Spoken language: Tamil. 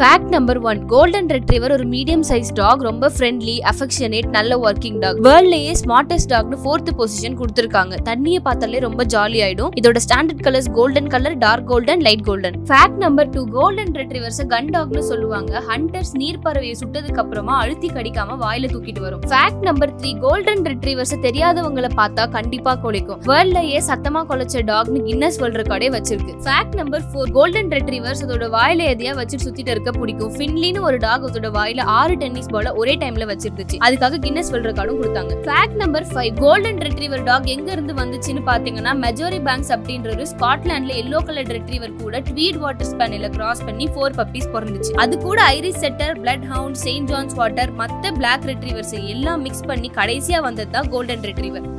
fact number one golden retriever ஒரு மீடியம் சைஸ் டாக் ரொம்ப ஃப்ரெண்ட்லி அஃபெக்ஷனேட் நல்ல ஒர்க்கிங் டாக் வேர்ல்ட்லயே ஸ்மார்ட்டஸ்ட் டாக்னு ஃபோர்த் பொசிஷன் கொடுத்துருக்காங்க தண்ணியை பார்த்தாலே ரொம்ப ஜாலி ஆயிடும் இதோட standard colours golden colour dark golden light golden fact number two golden retrievers gun டாக்னு சொல்லுவாங்க ஹண்டர்ஸ் நீர் பறவையை சுட்டதுக்கு அப்புறமா அழுத்தி கடிக்காம வாயில தூக்கிட்டு வரும் fact number three golden retrievers தெரியாதவங்களை பார்த்தா கண்டிப்பா கொலைக்கும் வேர்ல்ட்லயே சத்தமா கொலைச்ச டாக்னு கின்னஸ் வேர்ல்ட் ரெக்கார்டே வச்சிருக்கு fact number four golden retrievers அதோட வாயில எதையா வச்சுட்டு சுத்திட்டு இருக்க பிடிக்கும் ஃபின்லின்னு ஒரு டாக் அதோட வாயில ஆறு டென்னிஸ் பால ஒரே டைம்ல வச்சிருந்துச்சு அதுக்காக கின்னஸ் வேர்ல்ட் ரெக்கார்டும் கொடுத்தாங்க fact number five golden retriever dog எங்க இருந்து வந்துச்சுன்னு பாத்தீங்கன்னா மெஜோரி பேங்க்ஸ் அப்படின்ற ஒரு ஸ்காட்லாண்ட்ல எல்லோ கலர் ரெட்ரீவர் கூட ட்வீட் வாட்டர் ஸ்பேனில கிராஸ் பண்ணி ஃபோர் பப்பீஸ் பிறந்துச்சு அது கூட Irish setter bloodhound Saint John's water மத்த பிளாக் ரெட்ரீவர்ஸ் எல்லாம் மிக்ஸ் பண்ணி கடைசியா வந்தது தான் கோல்டன் ரெட்ரீவர்